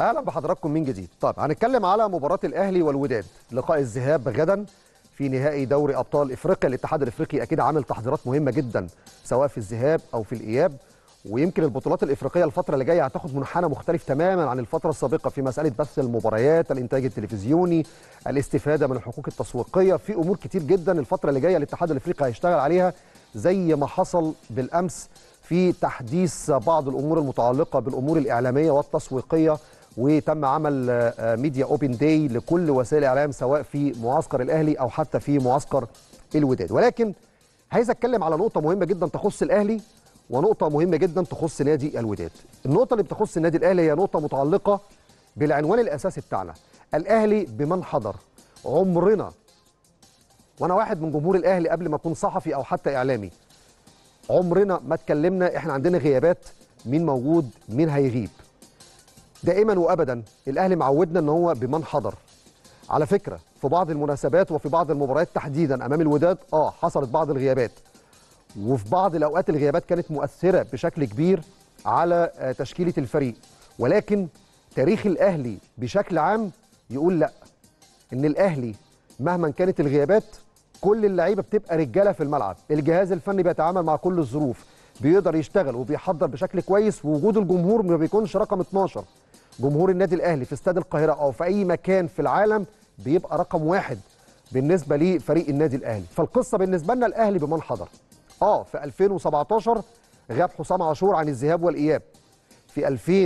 اهلا بحضراتكم من جديد طيب هنتكلم على مباراه الاهلي والوداد لقاء الذهاب غدا في نهائي دوري ابطال افريقيا الاتحاد الافريقي اكيد عامل تحضيرات مهمه جدا سواء في الذهاب او في الاياب ويمكن البطولات الافريقيه الفتره اللي جايه هتاخد منحنى مختلف تماما عن الفتره السابقه في مساله بث المباريات الانتاج التلفزيوني الاستفاده من الحقوق التسويقيه في امور كتير جدا الفتره اللي جايه الاتحاد الافريقي هيشتغل عليها زي ما حصل بالامس في تحديث بعض الامور المتعلقه بالامور الاعلاميه والتسويقيه وتم عمل ميديا اوبن داي لكل وسائل الاعلام سواء في معسكر الاهلي او حتى في معسكر الوداد ولكن عايز اتكلم على نقطه مهمه جدا تخص الاهلي ونقطه مهمه جدا تخص نادي الوداد النقطه اللي بتخص النادي الاهلي هي نقطه متعلقه بالعنوان الاساسي بتاعنا الاهلي بمن حضر عمرنا وانا واحد من جمهور الاهلي قبل ما اكون صحفي او حتى اعلامي عمرنا ما اتكلمنا احنا عندنا غيابات مين موجود مين هيغيب دائما وابدا الاهلي معودنا ان هو بمن حضر على فكره في بعض المناسبات وفي بعض المباريات تحديدا امام الوداد اه حصلت بعض الغيابات وفي بعض الاوقات الغيابات كانت مؤثره بشكل كبير على تشكيله الفريق ولكن تاريخ الاهلي بشكل عام يقول لا ان الاهلي مهما كانت الغيابات كل اللعيبه بتبقى رجاله في الملعب الجهاز الفني بيتعامل مع كل الظروف بيقدر يشتغل وبيحضر بشكل كويس ووجود الجمهور ما بيكونش رقم 12 جمهور النادي الاهلي في استاد القاهره او في اي مكان في العالم بيبقى رقم واحد بالنسبه لفريق النادي الاهلي فالقصه بالنسبه لنا الاهلي بمن حضر اه في 2017 غاب حسام عاشور عن الذهاب والاياب في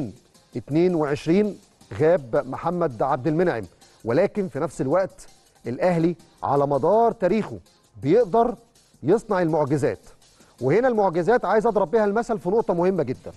2022 غاب محمد عبد المنعم ولكن في نفس الوقت الاهلي على مدار تاريخه بيقدر يصنع المعجزات وهنا المعجزات عايز اضرب بها المثل في نقطه مهمه جدا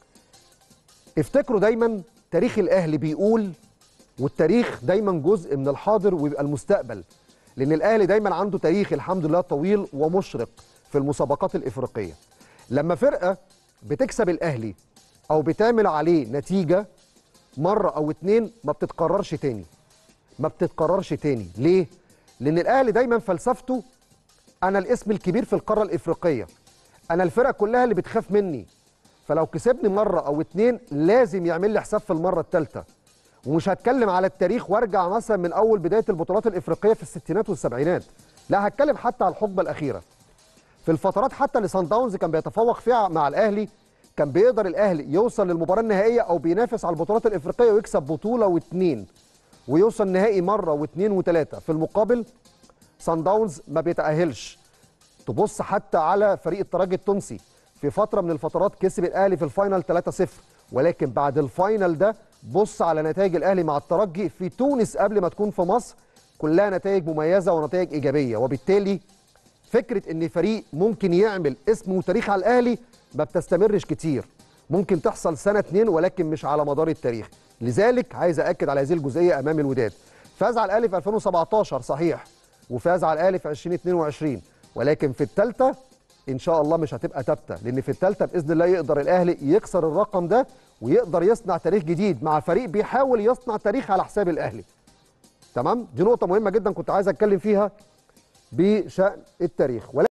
افتكروا دايما تاريخ الاهلي بيقول والتاريخ دايما جزء من الحاضر ويبقى المستقبل لان الاهلي دايما عنده تاريخ الحمد لله طويل ومشرق في المسابقات الافريقيه لما فرقه بتكسب الاهلي او بتعمل عليه نتيجه مره او اتنين ما بتتكررش تاني ما بتتكررش تاني ليه لان الاهلي دايما فلسفته انا الاسم الكبير في القاره الافريقيه انا الفرقه كلها اللي بتخاف مني فلو كسبني مره او اتنين لازم يعمل لي حساب في المره الثالثه ومش هتكلم على التاريخ وارجع مثلا من اول بدايه البطولات الافريقيه في الستينات والسبعينات لا هتكلم حتى على الحقبه الاخيره في الفترات حتى اللي سان داونز كان بيتفوق فيها مع الاهلي كان بيقدر الاهلي يوصل للمباراه النهائيه او بينافس على البطولات الافريقيه ويكسب بطوله واثنين ويوصل نهائي مره واثنين وثلاثه في المقابل سان داونز ما بيتاهلش تبص حتى على فريق الترجي التونسي في فتره من الفترات كسب الاهلي في الفاينل 3-0 ولكن بعد الفاينل ده بص على نتائج الاهلي مع الترجي في تونس قبل ما تكون في مصر كلها نتائج مميزه ونتائج ايجابيه وبالتالي فكره ان فريق ممكن يعمل اسم وتاريخ على الاهلي ما بتستمرش كتير ممكن تحصل سنه اتنين ولكن مش على مدار التاريخ لذلك عايز اكد على هذه الجزئيه امام الوداد فاز على الاهلي في 2017 صحيح وفاز على الاهلي في 2022 ولكن في الثالثه ان شاء الله مش هتبقى ثابته لان في الثالثه باذن الله يقدر الاهلي يكسر الرقم ده ويقدر يصنع تاريخ جديد مع فريق بيحاول يصنع تاريخ على حساب الاهلي تمام دي نقطه مهمه جدا كنت عايز اتكلم فيها بشان التاريخ